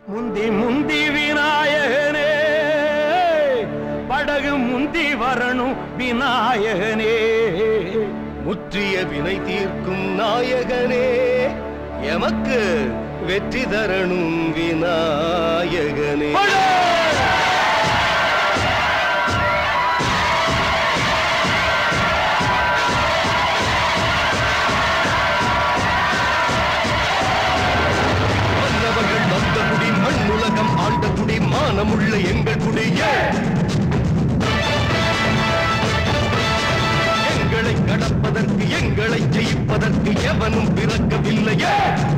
முந்தி முந்தி விநாயகனே படகு முந்தி வரணும் விநாயகனே முற்றிய வினை தீர்க்கும் நாயகனே எமக்கு வெற்றி தரணும் விநாயகனே மன்னவர்கள் வந்த குடி மண்ணுலகம் ஆண்ட குடி மானமுள்ள எங்கள் குடியே எங்களை கடப்பதற்கு எங்களை ஜெயிப்பதற்கு எவனும் பிறக்கவில்லையே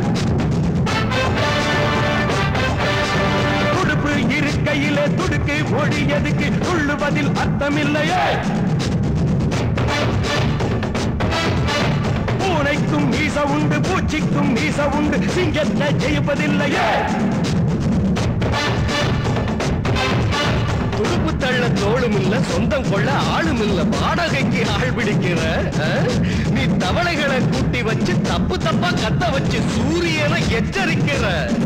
துடுப்பு இருக்கையிலே துடுக்கு ஒழியதுக்கு துள்ளுவதில் அர்த்தமில்லையே பூனைக்கும் மீச உண்டு பூச்சிக்கும் மீச உண்டு சிங்கத்தை ஜெயிப்பதில்லையே துடுப்பு தள்ள தோளும் இல்ல சொந்தம் கொள்ள ஆளும் இல்ல வாடகைக்கு ஆள் பிடிக்கிற ஆ? நீ தவளைகளை கூட்டி வச்சு தப்பு தப்பா கத்த வச்சு சூரியனை எச்சரிக்கிற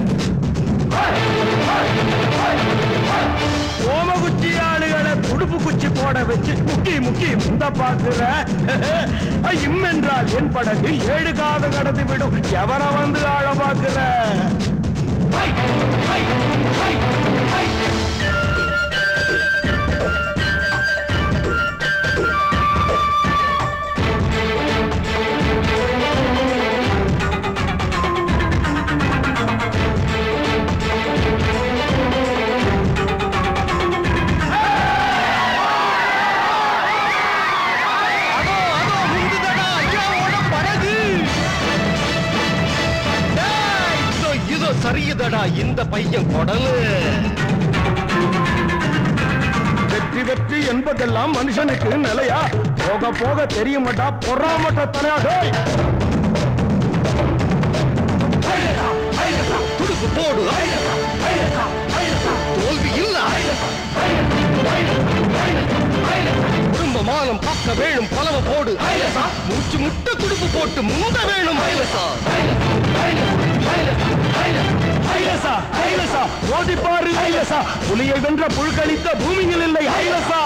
ஓமகுச்சி ஆளுகளை துடுப்பு குச்சி போட வச்சு முக்கி முக்கி முந்த பாக்குற இம் என்றால் என் படகு ஏழு காத கடந்து விடும் எவர வந்து ஆழ பாக்குற அதோ அதோ முந்துதடா ஐயாவோட படகு டேய், இதோ இதோ சரியுதடா இந்த பையன் குடலு வெற்றி வெற்றி என்பதெல்லாம் மனுஷனுக்கு நிலையா போக போக தெரியுமாட்டா பொறாமட்ட தலையா டேய் துடுப்பு போடு தோல்வி இல்ல குடும்ப மானம் பக்க வேணும் பலவ போடு மூச்சு முட்ட துடுப்பு போட்டு முந்த வேணும் ஐலசா ஐலசா ஐலசா ஓடி பாரு ஐலசா புலியை வென்ற புழுக்களித்த பூமியில் இல்லை ஐலசா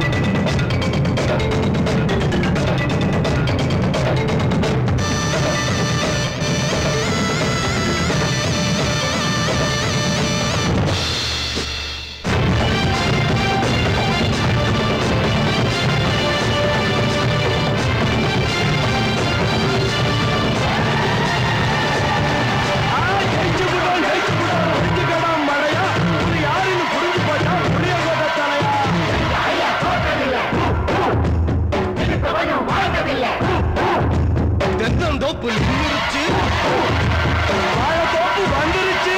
ஆ, ஜெயிச்சு விட்டோம், ஜெயிச்சு விட்டோம். புரிஞ்சுக்கடா மழையா இது யாருன்னு புரிஞ்சு போச்சா புரிய போட்ட தலையா தென்னந்தோப்பு நின்றுச்சு வாழைத்தோப்பு வந்துருச்சு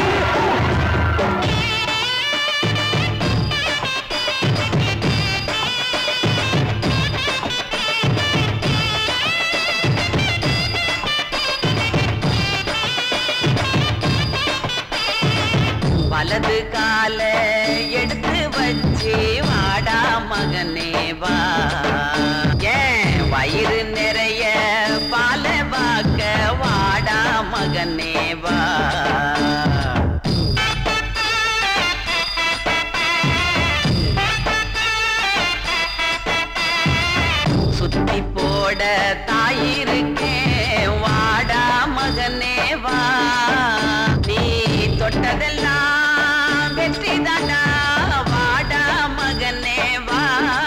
வலது கால எடுத்து வச்சு வாடா மகனே வா ஏன் வயிறு நிறைய பால வாக்க வாடா மகனே வா சுத்தி போட தாயிருக்கேன் வாடா மகனே வா நீ தொட்டதெல்லாம் வெற்றி தாண்டா வாடா மகனே வா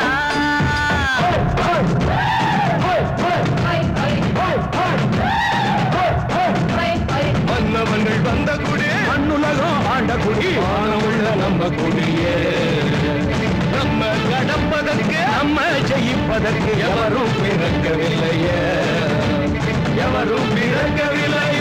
மன்னவங்கள் வந்த குடி மண்ணுலகம் ஆண்ட குடி வானமுள்ள நம்ம குடியே நம்ம கடப்பதற்கு நம்ம ஜெயிப்பதற்கு எவரும் எவரும் பிறக்கவில்லையே எவரும் பிறக்கவில்லை